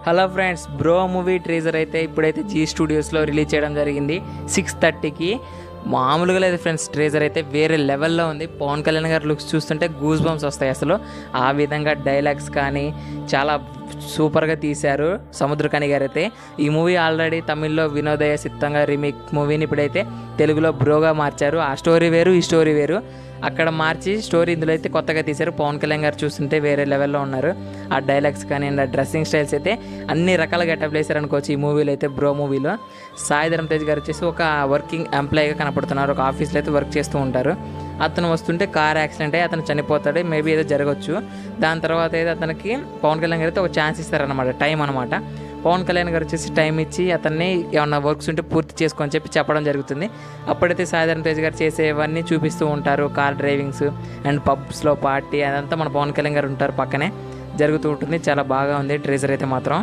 hello friends Bro movie ట్రేజర్ అయితే ఇప్పుడైతే జీ స్టూడియోస్లో రిలీజ్ చేయడం జరిగింది సిక్స్ థర్టీకి మామూలుగా లేదు ఫ్రెండ్స్ ట్రేజర్ అయితే వేరే లెవెల్లో ఉంది పవన్ కళ్యాణ్ గారి లుక్స్ చూస్తుంటే గూస్ బంప్స్ వస్తాయి అసలు ఆ విధంగా డైలాగ్స్ కానీ చాలా సూపర్గా తీశారు సముద్రకని గారు అయితే ఈ మూవీ ఆల్రెడీ తమిళ్లో వినోదయ సిద్ధంగా రీమేక్ మూవీని ఇప్పుడైతే తెలుగులో బ్రోగా మార్చారు ఆ స్టోరీ వేరు ఈ స్టోరీ వేరు అక్కడ మార్చి స్టోరీ ఇందులో అయితే కొత్తగా తీశారు పవన్ కళ్యాణ్ గారు చూస్తుంటే వేరే లెవెల్లో ఉన్నారు ఆ డైలాగ్స్ కానీ ఆ డ్రెస్సింగ్ స్టైల్స్ అయితే అన్ని రకాల గెటప్ వేశారు అనుకోవచ్చు ఈ మూవీలో అయితే బ్రో మూవీలో సాయి ధరమ్ తేజ్ గారు వచ్చేసి ఒక వర్కింగ్ ఎంప్లాయీగా కనపడుతున్నారు ఒక ఆఫీస్లో అయితే వర్క్ చేస్తూ ఉంటారు అతను వస్తుంటే కార్ యాక్సిడెంట్ అయ్యి అతను చనిపోతాడు మేబీ ఏదో జరగవచ్చు దాని తర్వాత అయితే అతనికి పవన్ కళ్యాణ్ గారు అయితే ఒక ఛాన్స్ ఇస్తారనమాట టైం అనమాట పవన్ కళ్యాణ్ గారు వచ్చేసి టైం ఇచ్చి అతన్ని ఏమన్నా వర్క్స్ ఉంటే పూర్తి చేసుకొని చెప్పి చెప్పడం జరుగుతుంది అప్పుడైతే సాధారణ తేజ్ గారు చేసేవన్నీ చూపిస్తూ ఉంటారు కార్ డ్రైవింగ్స్ అండ్ పబ్స్లో పార్టీ అదంతా మన పవన్ కళ్యాణ్ గారు ఉంటారు పక్కనే జరుగుతూ ఉంటుంది చాలా బాగా ఉంది ట్రేజర్ అయితే మాత్రం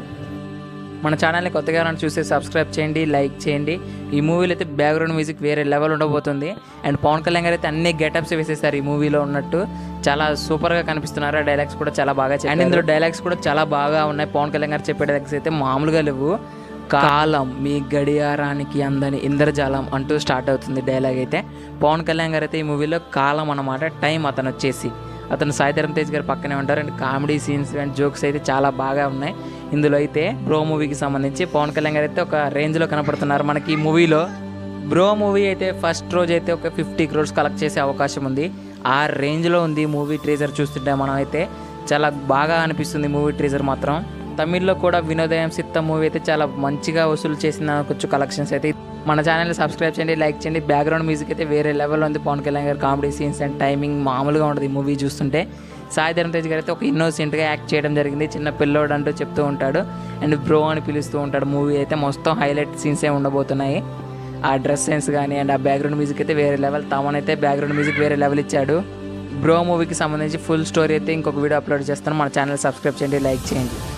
మన ఛానల్ని కొత్తగా ఎవరైనా చూస్తే సబ్స్క్రైబ్ చేయండి లైక్ చేయండి ఈ మూవీలో అయితే బ్యాక్గ్రౌండ్ మ్యూజిక్ వేరే లెవెల్ ఉండబోతుంది అండ్ పవన్ కళ్యాణ్ గారు అయితే అన్ని గెటప్స్ వేసేసారు ఈ మూవీలో ఉన్నట్టు చాలా సూపర్గా కనిపిస్తున్నారు ఆ డైలాగ్స్ కూడా చాలా బాగా అండ్ ఇందులో డైలాగ్స్ కూడా చాలా బాగా ఉన్నాయి పవన్ కళ్యాణ్ గారు చెప్పే డైలాగ్స్ అయితే మామూలుగా లేవు కాలం మీ గడియారానికి అందని ఇంద్రజాలం అంటూ స్టార్ట్ అవుతుంది డైలాగ్ అయితే పవన్ కళ్యాణ్ గారు అయితే ఈ మూవీలో కాలం అన్నమాట టైం అతను వచ్చేసి అతను సాయిధరం తేజ్ గారు పక్కనే ఉంటారు and comedy scenes and jokes అయితే చాలా బాగా ఉన్నాయి ఇందులో అయితే బ్రో మూవీకి సంబంధించి పవన్ కళ్యాణ్ గారు అయితే ఒక రేంజ్లో కనపడుతున్నారు మనకి ఈ మూవీలో బ్రో మూవీ అయితే ఫస్ట్ రోజు అయితే ఒక ఫిఫ్టీ క్రోర్స్ కలెక్ట్ చేసే అవకాశం ఉంది ఆ రేంజ్లో ఉంది మూవీ ట్రేజర్ చూస్తుంటే మనం అయితే చాలా బాగా అనిపిస్తుంది మూవీ ట్రేజర్ మాత్రం తమిళ్లో కూడా వినోదయం సిత్త మూవీ అయితే చాలా మంచిగా వసూలు చేసింది అనుకోవచ్చు కలెక్షన్స్ అయితే మన ఛానల్ని సబ్స్క్రైబ్ చేయండి లైక్ చేయండి బ్యాక్గ్రౌండ్ మ్యూజిక్ అయితే వేరే లెవెల్లో ఉంది పవన్ కళ్యాణ్ గారు కామెడీ సీన్స్ అండ్ టైమింగ్ మామూలుగా ఉంటుంది ఈ మూవీ చూస్తుంటే సాయి ధరమ్ తేజ్ గారు అయితే ఒక ఇన్నోసెంట్గా యాక్ట్ చేయడం జరిగింది చిన్న పిల్లోడు అంటూ చెప్తూ ఉంటాడు అండ్ బ్రో అని పిలుస్తూ ఉంటాడు మూవీ అయితే మొత్తం హైలైట్ సీన్సే ఉండబోతున్నాయి ఆ డ్రెస్ సెన్స్ కానీ అండ్ ఆ బ్యాక్గ్రౌండ్ మ్యూజిక్ అయితే వేరే లెవెల్ తమనైతే బ్యాక్గ్రౌండ్ మ్యూజిక్ వేరే లెవెల్ ఇచ్చాడు బ్రో మూవీకి సంబంధించి ఫుల్ స్టోరీ అయితే ఇంకొక వీడియో అప్లోడ్ చేస్తాను మన ఛానల్ సబ్స్క్రైబ్ చేయండి లైక్ చేయండి